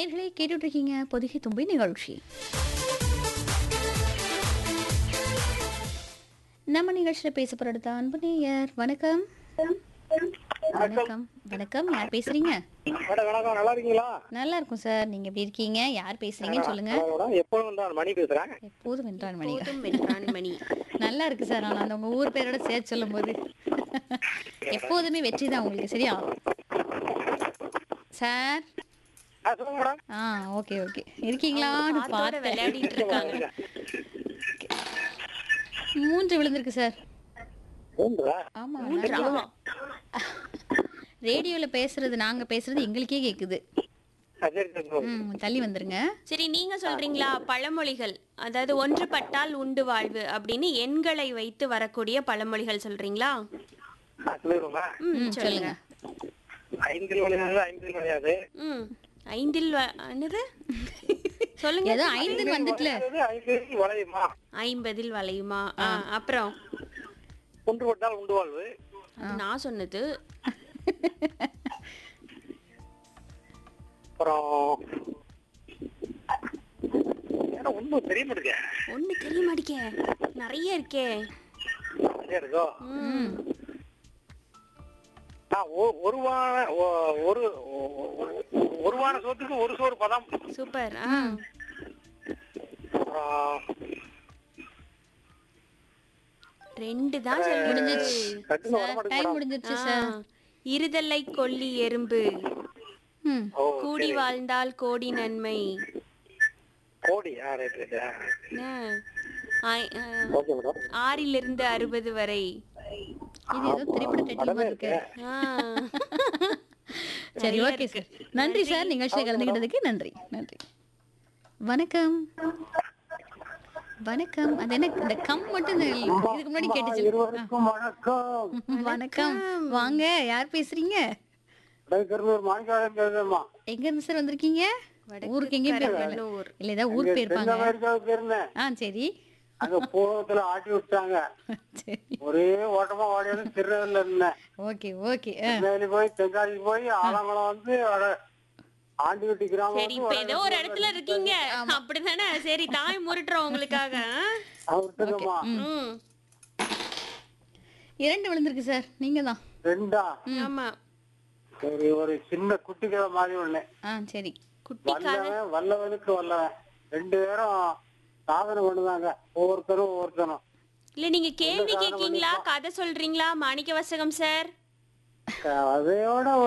நேர்களே கேட்டுட்டு இருக்கீங்க பொதிகை தும்பி நிகழ்ச்சி நம்ம நிகழ்ச்சியில் பேச போறது அன்பு நேயர் வணக்கம் வணக்கம் வணக்கம் யார் பேசுறீங்க மேடம் வணக்கம் நல்லா இருக்கீங்களா நல்லா இருக்கும் சார் நீங்க எப்படி இருக்கீங்க யார் பேசுறீங்கன்னு சொல்லுங்க மேடம் எப்பொழுதும் தான் மணி பேசுறேன் எப்போதும் வென்றான் மணி போதும் வென்றான் மணி நல்லா இருக்கு சார் ஆனால் அந்த உங்க ஊர் பேரோட சேர்த்து சொல்லும் போது எப்போதுமே வெற்றி தான் உங்களுக்கு சரியா சார் ஆ சொல்லுங்க மேடம் ஆ ஓகே ஓகே இருக்கீங்களான்னு காத்தோட பார்த்தேன் விளையாடிட்டு இருக்காங்க மூன்று விழுந்திருக்கு சார் மூன்றா ஆமா மூன்று, ஆமா. ரேடியோல பேசுறது நாங்க பேசுறது எங்களுக்கே கேக்குது ஆ, சரி சரி சரி. ம் தள்ளி வந்துருங்க சரி நீங்க சொல்றீங்களா பழமொழிகள் அதாவது ஒன்றுபட்டால் உண்டு வாழ்வு அப்படின்னு எண்களை வைத்து வரக்கூடிய பழமொழிகள் சொல்றீங்களா ஆ, சொல்லிடுவோமா ம் ம் சொல்லுங்க சொல்லுங்க ஐந்தில் விளையாது ஐந்தில் விளையாது ம் ஐந்தில் வ- என்னது சொல்லுங்க ஏதோ ஐந்து வந்துட்டுல விளையாது, ஐந்தில் வளையுமா ஐம்பதில் வளையுமா ஆ, அப்புறம் ஒன்று பட்டால் உண்டு வாழ்வு அது நான் சொன்னது அப்புறம் ஏன்னா ஒன்றும் தெரிய மாட்டேங்க ஒண்ணு தெரிய மாட்டேங்க நிறைய இருக்கே சரியா இருக்கோ ம் ஆ, ஒ- ஒரு வான ஒ- ஒரு ஒ- ஒரு வான சோத்துக்கு ஒரு சோறு பதம் சூப்பர் ஆ அப்புறம் ரெண்டு தான் சொல்ல முடிஞ்சிச்சு கட்டுன்னு வர மாட்டேங்குது டைம் மேடம். முடிஞ்சிருச்சு ஆ, சார் இருதலை கொல்லி எறும்பு ம் ஓ கூடி வாழ்ந்தால் கோடி நன்மை கோடி ஆ ரைட் ரைட் என்ன? ஆய்- ஆ, ஓகே மேடம் ஆறிலிருந்து அறுபது வரை இது ஏதோ திரைப்பட டைட்டில் மாதிரி இருக்கு ஆ. சரி நிறைய ஓகே இருக்கு. சார் நன்றி சார் நிகழ்ச்சியில் கலந்துக்கிட்டதுக்கு நன்றி நன்றி வணக்கம் வணக்கம் அது என்ன இந்த கம் மட்டும் இந்த இதுக்கு முன்னாடி கேட்டுச்சு இருவருக்கும் வணக்கம் ஆ. வணக்கம் வாங்க யார் பேசுறீங்க கருணூர் மாணிக்காலம் பேசுறேம்மா எங்க இருந்து சார் வந்திருக்கீங்க வடக்கு ஊருக்கு எங்கேயும் போயிருப்பாங்க கருவள்ளூர். இல்ல ஏதாவது ஊர் போயிருப்பாங்க அமெரிக்காவுக்கு இருந்தேன் ஆ சரி அங்க பூவத்துல ஆட்டி விட்டாங்க சரி ஒரே ஓட்டமா ஓடியாந்து திருநெல்வேலியில இருந்தேன் ஓகே ஓகே ஆ திருநெல்வேலி போய் தென்காசி போய் ஆலங்குளம் வந்து அட- ஆண்டிவட்டி கிராமம் சரி வந்து இப்ப ஏதோ ஒரு இடத்துல இருக்கீங்க அப்படிதானே சரி தாய் முருட்டுறோம் உங்களுக்காக ஆ? விட்டுருக்கோமா ம் இரண்டு விழுந்திருக்கு சார் நீங்க தான் ரெண்டா ஆமா சரி ஒரு சின்ன குட்டி கதை மாதிரி ஒண்ணு ஆ சரி குட்டி கதை வல்லவன் வல்லவனுக்கு வல்லவன் ரெண்டு பேரும் சாதனை பண்ணுதாங்க ஒவ்வொருத்தரும் ஒவ்வொருத்தரும் இல்ல நீங்க கேள்வி கேக்கீங்களா கதை சொல்றீங்களா மாணிக்க வசகம் சார் கதையோட